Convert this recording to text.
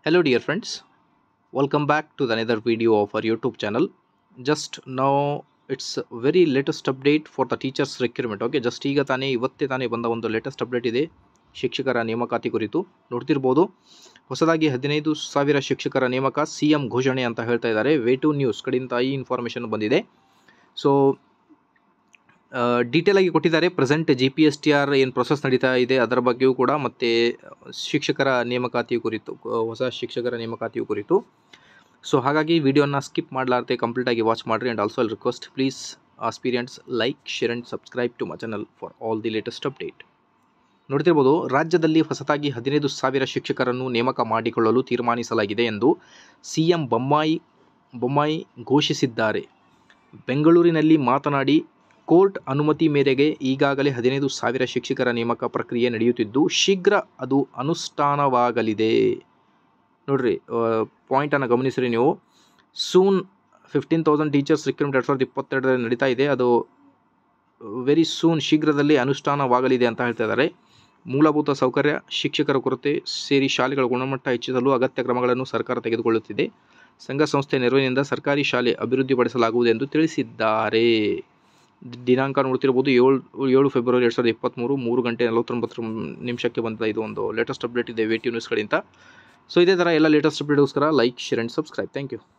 Hello dear friends, welcome back to the another video of our YouTube channel. Just now it's a very latest update for the teachers requirement. Okay just ಈಗ ತಾನೇ ಇವತ್ತೇ ತಾನೇ ಬಂದ ಒಂದು latest update ಇದೆ ಶಿಕ್ಷಕರ ನೇಮಕಾತಿ ಕುರಿತು ನೋಡ್ತಿರ್ಬೋದು ಹೊಸದಾಗಿ ಹದಿನೈದು ಸಾವಿರ ಶಿಕ್ಷಕರ ನೇಮಕ ಸಿ ಎಂ ಘೋಷಣೆ ಅಂತ ಹೇಳ್ತಾ ಇದ್ದಾರೆ ವೇ ಟು ನ್ಯೂಸ್ ಕಡೆಯಿಂದ ಈ ಇನ್ಫಾರ್ಮೇಷನ್ ಬಂದಿದೆ ಸೊ ಡೀಟೇಲ್ ಆಗಿ ಕೊಟ್ಟಿದ್ದಾರೆ present G P S T R ಏನು ಪ್ರೊಸೆಸ್ ನಡೀತಾ ಇದೆ ಅದರ ಬಗ್ಗೆಯೂ ಕೂಡ ಮತ್ತು ಶಿಕ್ಷಕರ ನೇಮಕಾತಿ ಕುರಿತು ಆ, ಹೊಸ ಶಿಕ್ಷಕರ ನೇಮಕಾತಿಯು ಕುರಿತು ಸೊ ಹಾಗಾಗಿ ವಿಡಿಯೋನ ಸ್ಕಿಪ್ ಮಾಡಲಾರ್ದೆ ಕಂಪ್ಲೀಟಾಗಿ ವಾಚ್ ಮಾಡಿರಿ and also request please aspirants like share and subscribe to my channel for all the latest update ನೋಡ್ತಿರ್ಬೋದು ರಾಜ್ಯದಲ್ಲಿ ಹೊಸದಾಗಿ ಹದಿನೈದು ಸಾವಿರ ಶಿಕ್ಷಕರನ್ನು ನೇಮಕ ಮಾಡಿಕೊಳ್ಳಲು ತೀರ್ಮಾನಿಸಲಾಗಿದೆ ಎಂದು ಸಿ ಎಂ ಬೊಮ್ಮಾಯಿ ಬೊಮ್ಮಾಯಿ ಘೋಷಿಸಿದ್ದಾರೆ ಬೆಂಗಳೂರಿನಲ್ಲಿ ಮಾತನಾಡಿ ಕೋರ್ಟ್ ಅನುಮತಿ ಮೇರೆಗೆ ಈಗಾಗಲೇ ಹದಿನೈದು ಸಾವಿರ ಶಿಕ್ಷಕರ ನೇಮಕ ಪ್ರಕ್ರಿಯೆ ನಡೆಯುತ್ತಿದ್ದು ಶೀಘ್ರ ಅದು ಅನುಷ್ಠಾನವಾಗಲಿದೆ ನೋಡ್ರಿ ಪಾಯಿಂಟನ್ನು ಗಮನಿಸಿರಿ ನೀವು soon fifteen thousand teachers recruitment ಎರಡು ಸಾವಿರದ ಇಪ್ಪತ್ತೆರಡರಲ್ಲಿ ನಡೀತಾ ಇದೆ ಅದು ವೆರಿ ಸೂನ್ ಶೀಘ್ರದಲ್ಲಿ ಅನುಷ್ಠಾನವಾಗಲಿದೆ ಅಂತ ಹೇಳ್ತಾ ಇದ್ದಾರೆ ಮೂಲಭೂತ ಸೌಕರ್ಯ ಶಿಕ್ಷಕರ ಕೊರತೆ ಸೇರಿ ಶಾಲೆಗಳ ಗುಣಮಟ್ಟ ಹೆಚ್ಚಿಸಲು ಅಗತ್ಯ ಕ್ರಮಗಳನ್ನು ಸರ್ಕಾರ ತೆಗೆದುಕೊಳ್ಳುತ್ತಿದೆ ಸಂಘ ಸಂಸ್ಥೆ ನೆರವಿನಿಂದ ಸರ್ಕಾರಿ ಶಾಲೆ ಅಭಿವೃದ್ಧಿಪಡಿಸಲಾಗುವುದು ಎಂದು ತಿಳಿಸಿದ್ದಾರೆ ದಿನಾಂಕ ನೋಡ್ತಿರ್ಬೋದು ಏಳು ಏಳು ಫೆಬ್ರವರಿ ಎರಡು ಸಾವಿರದ ಇಪ್ಪತ್ತ್ಮೂರು ಮೂರು ಗಂಟೆ ನಲವತ್ತೊಂಬತ್ತು ನಿಮಿಷಕ್ಕೆ ಬಂದ ಇದು ಒಂದು ಲೇಟೆಸ್ಟ್ ಅಪ್ಡೇಟ್ ಇದೆ ವೇಟಿ ನ್ಯೂಸ್ಗಳಿಂದ ಸೊ ಇದೇ ಥರ ಎಲ್ಲ ಲೇಟೆಸ್ಟ್ ಅಪ್ಡೇಟ್ಗೋಸ್ಕರ like share and subscribe thank you